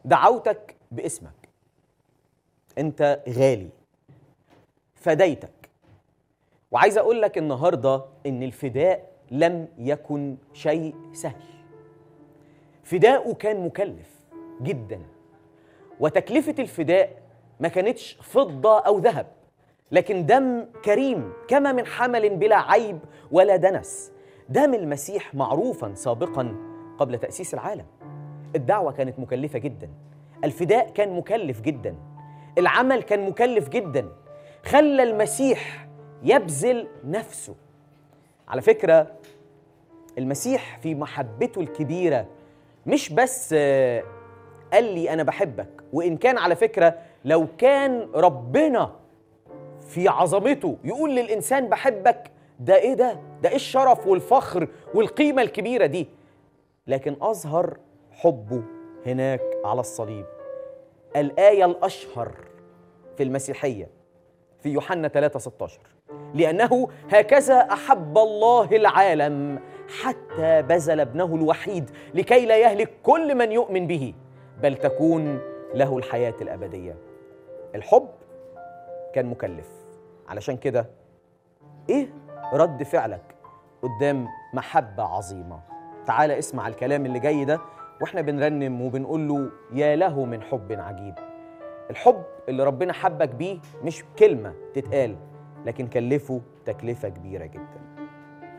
دعوتك باسمك انت غالي فديتك وعايز اقول لك النهارده ان الفداء لم يكن شيء سهل فداؤه كان مكلف جدا وتكلفه الفداء ما كانتش فضه او ذهب لكن دم كريم كما من حمل بلا عيب ولا دنس دم المسيح معروفا سابقا قبل تاسيس العالم الدعوه كانت مكلفه جدا الفداء كان مكلف جدا العمل كان مكلف جدا خلى المسيح يبذل نفسه على فكره المسيح في محبته الكبيره مش بس آه، قال لي انا بحبك وان كان على فكره لو كان ربنا في عظمته يقول للانسان بحبك ده ايه ده ده ايه الشرف والفخر والقيمه الكبيره دي لكن اظهر حبه هناك على الصليب الايه الاشهر في المسيحيه في يوحنا 3 16 لأنه هكذا أحب الله العالم حتى بذل ابنه الوحيد لكي لا يهلك كل من يؤمن به بل تكون له الحياة الأبدية الحب كان مكلف علشان كده إيه رد فعلك قدام محبة عظيمة تعال اسمع الكلام اللي جاي ده واحنا بنرنم وبنقول له يا له من حب عجيب الحب اللي ربنا حبك بيه مش كلمة تتقال لكن كلفه تكلفة كبيرة جدا